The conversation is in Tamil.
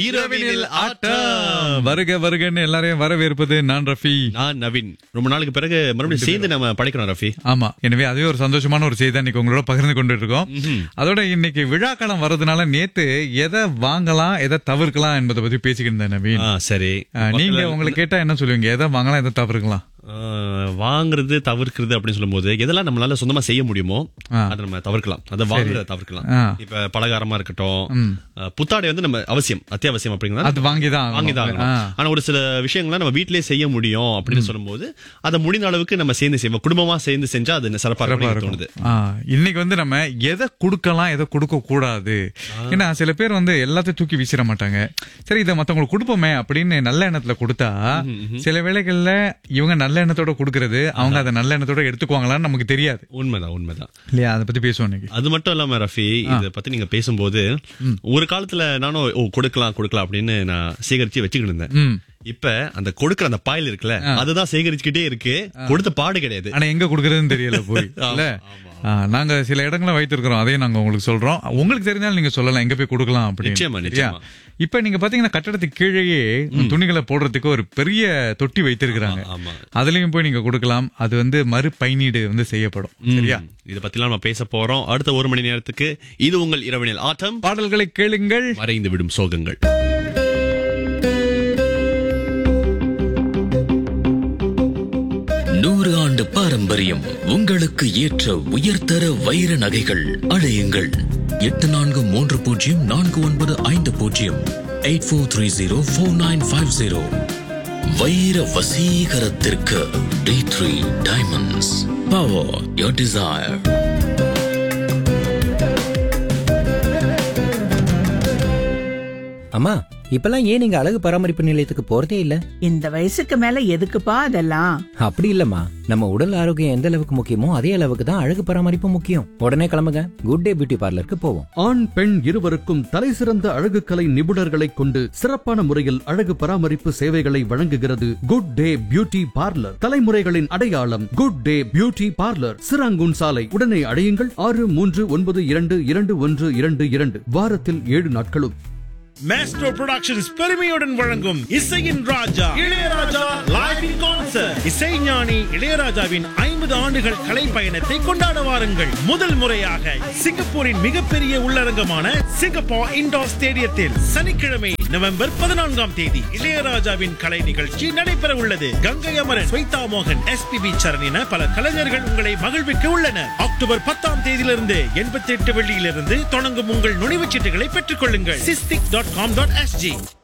இரவினில் ஆட்டம் வருக வருகன்னு எல்லாரையும் வரவேற்பது நான் ரஃபி நான் நவீன் ரொம்ப நாளுக்கு பிறகு மறுபடியும் சேர்ந்து நம்ம படைக்கணும் ரஃபி ஆமா எனவே அதுவே ஒரு சந்தோஷமான ஒரு செய்தி தான் இன்னைக்கு உங்களோட பகிர்ந்து கொண்டு இருக்கோம் அதோட இன்னைக்கு விழாக்காலம் வர்றதுனால நேத்து எதை வாங்கலாம் எதை தவிர்க்கலாம் என்பதை பத்தி பேசிக்கிட்டு இருந்தேன் நவீன் ஆ, சரி ஆ, நீங்க உங்களை கேட்டா என்ன சொல்லுவீங்க எதை வாங்கலாம் எதை தவிர்க்கலாம் ஆ, வாங்குறது தவிர்க்கிறது அப்படின்னு சொல்லும்போது எதெல்லாம் நம்மளால சொந்தமா செய்ய முடியுமோ ஆ. அதை நம்ம தவிர்க்கலாம் அதை வாங்குறத தவிர்க்கலாம் ஆ. இப்ப பலகாரமா இருக்கட்டும் ஆ, புத்தாடை வந்து நம்ம அவசியம் அத்தியாவசியம் அப்படிங்கிறத அது வாங்கிதான் வாங்கிதான் ஆகணும். ஆகணும். ஆனா ஒரு சில விஷயங்கள்லாம் நம்ம வீட்டிலேயே செய்ய முடியும் அப்படின்னு சொல்லும்போது அதை முடிந்த அளவுக்கு நம்ம சேர்ந்து செய்வோம் குடும்பமா சேர்ந்து செஞ்சா அது சிறப்பா சிறப்பா இருக்கும் இருக்கும். தோணுது ஆ, இன்னைக்கு வந்து நம்ம எதை கொடுக்கலாம் எதை கொடுக்க கூடாது ஏன்னா சில பேர் வந்து எல்லாத்தையும் தூக்கி வீசிட மாட்டாங்க சரி இதை மத்தவங்களுக்கு கொடுப்போமே அப்படின்னு நல்ல எண்ணத்துல கொடுத்தா சில வேளைகள்ல இவங்க நல்ல எண்ணத்தோட கொடுக்கறது அவங்க அதை நல்ல எண்ணத்தோட எடுத்துக்குவாங்களான்னு நமக்கு தெரியாது உண்மைதான் உண்மைதான் இல்லையா அதை பத்தி பேசுவோம் இன்னைக்கு அது மட்டும் இல்லாம ரஃபி இத பத்தி நீங்க பேசும்போது ஒரு காலத்துல நானும் ஓ கொடுக்கலாம் கொடுக்கலாம் அப்படின்னு நான் சேகரிச்சு வச்சுக்கிட்டு இருந்தேன் ம் இப்ப அந்த கொடுக்கிற அந்த பாயில் இருக்குல்ல அதுதான் சேகரிச்சுக்கிட்டே இருக்கு கொடுத்த பாடு கிடையாது ஆனா எங்க கொடுக்கறதுன்னு தெரியல போய் இல்ல ஆ, நாங்க சில இடங்களை வைத்திருக்கிறோம் அதையும் நாங்க உங்களுக்கு சொல்றோம் உங்களுக்கு தெரிஞ்சாலும் நீங்க சொல்லலாம் எங்க போய் கொடுக்கலாம் நிச்சயமா, அப்படின்னு நிச்சயமா. சரியா? இப்ப நீங்க பாத்தீங்கன்னா கட்டடத்துக்கு கீழேயே துணிகளை போடுறதுக்கு ஒரு பெரிய தொட்டி வைத்திருக்கிறாங்க ஆமா அதுலயும் போய் நீங்க கொடுக்கலாம் அது வந்து மறு பயனீடு வந்து செய்யப்படும் சரியா இத பத்திலாம் நம்ம பேச போறோம் அடுத்த ஒரு மணி நேரத்துக்கு இது உங்கள் இரவனில் ஆட்டம் பாடல்களை கேளுங்கள் மறைந்து விடும் சோகங்கள் நூறு ஆண்டு பாரம்பரியம் உங்களுக்கு ஏற்ற உயர்தர வைர நகைகள் அழையுங்கள் எட்டு நான்கு மூன்று பூஜ்ஜியம் நான்கு ஒன்பது ஐந்து பூஜ்ஜியம் eight four three zero four nine five zero வைர வசீகரத்திற்கு T three diamonds power your desire அம்மா இப்பெல்லாம் ஏன் நீங்க அழகு பராமரிப்பு நிலையத்துக்கு போறதே இல்ல இந்த வயசுக்கு மேல எதுக்குப்பா அதெல்லாம் அப்படி இல்லம்மா நம்ம உடல் ஆரோக்கியம் எந்த அளவுக்கு முக்கியமோ அதே அளவுக்கு தான் அழகு பராமரிப்பு முக்கியம் உடனே கிளம்புங்க குட் டே பியூட்டி பார்லருக்கு போவோம் ஆண் பெண் இருவருக்கும் தலைசிறந்த அழகுக்கலை நிபுணர்களைக் கொண்டு சிறப்பான முறையில் அழகு பராமரிப்பு சேவைகளை வழங்குகிறது குட் டே பியூட்டி பார்லர் தலைமுறைகளின் அடையாளம் good day beauty parlour Serangoon சாலை உடனே அடையுங்கள் ஆறு மூன்று ஒன்பது இரண்டு இரண்டு ஒன்று இரண்டு இரண்டு வாரத்தில் ஏழு நாட்களும் மேஸ்ட்ரோ புரொடக்ஷன்ஸ் பெருமையுடன் வழங்கும் இசையின் ராஜா இளையராஜா லைவ் இன் கான்சர்ட் இசைஞானி இளையராஜாவின் ஐம்பது ஆண்டுகள் கலை பயணத்தை கொண்டாட வாருங்கள் முதல் முறையாக சிங்கப்பூரின் மிகப்பெரிய உள்ளரங்கமான சிங்கப்பூர் இண்டோர் ஸ்டேடியத்தில் சனிக்கிழமை நவம்பர் பதினான்காம் தேதி இளையராஜாவின் கலை நிகழ்ச்சி நடைபெற உள்ளது கங்கை அமரன் ஸ்வைதா மோகன் எஸ்பிபி சரண் என பல கலைஞர்கள் உங்களை மகிழ்விக்க உள்ளனர் அக்டோபர் பத்தாம் தேதியிலிருந்து எண்பத்தி எட்டு வெள்ளியிலிருந்து தொடங்கும் உங்கள் நுழைவுச் சீட்டுகளை பெற்றுக் கொள்ளுங்கள் SISTIC dot com dot SG